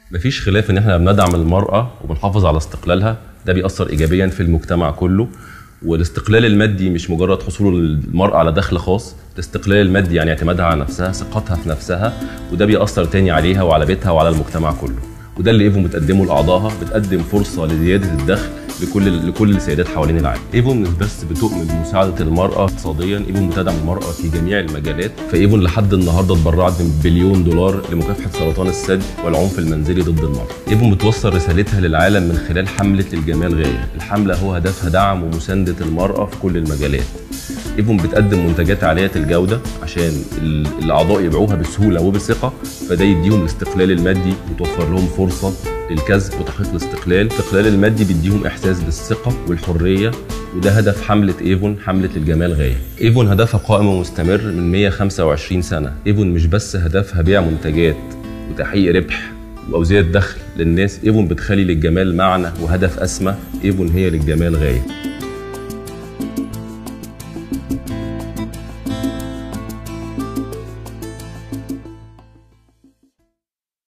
مفيش خلاف ان احنا بندعم المراه وبنحافظ على استقلالها ده بيأثر ايجابيا في المجتمع كله والاستقلال المادي مش مجرد حصول المرأة على دخل خاص الاستقلال المادي يعني اعتمادها على نفسها ثقتها في نفسها وده بيأثر تاني عليها وعلى بيتها وعلى المجتمع كله وده اللي ايفون بتقدمه لاعضائها بتقدم فرصه لزياده الدخل لكل لكل السيدات حوالين العالم. ايفون مش بس بتؤمن بمساعده المراه اقتصاديا، ايفون بتدعم المراه في جميع المجالات، فايفون لحد النهارده اتبرعت ببليون دولار لمكافحه سرطان الثدي والعنف المنزلي ضد المراه. ايفون بتوصل رسالتها للعالم من خلال حمله الجمال غايه، الحمله هو هدفها دعم ومسانده المراه في كل المجالات. ايفون بتقدم منتجات عاليه الجوده عشان الاعضاء يبيعوها بسهوله وبثقه فده يديهم الاستقلال المادي وتوفر لهم فرصه للكسب وتحقيق الاستقلال، الاستقلال المادي بيديهم احساس بالثقه والحريه وده هدف حمله ايفون حمله الجمال غايه. ايفون هدفها قائم ومستمر من 125 سنه، ايفون مش بس هدفها بيع منتجات وتحقيق ربح او زياده دخل للناس، ايفون بتخلي للجمال معنى وهدف اسمى، ايفون هي للجمال غايه.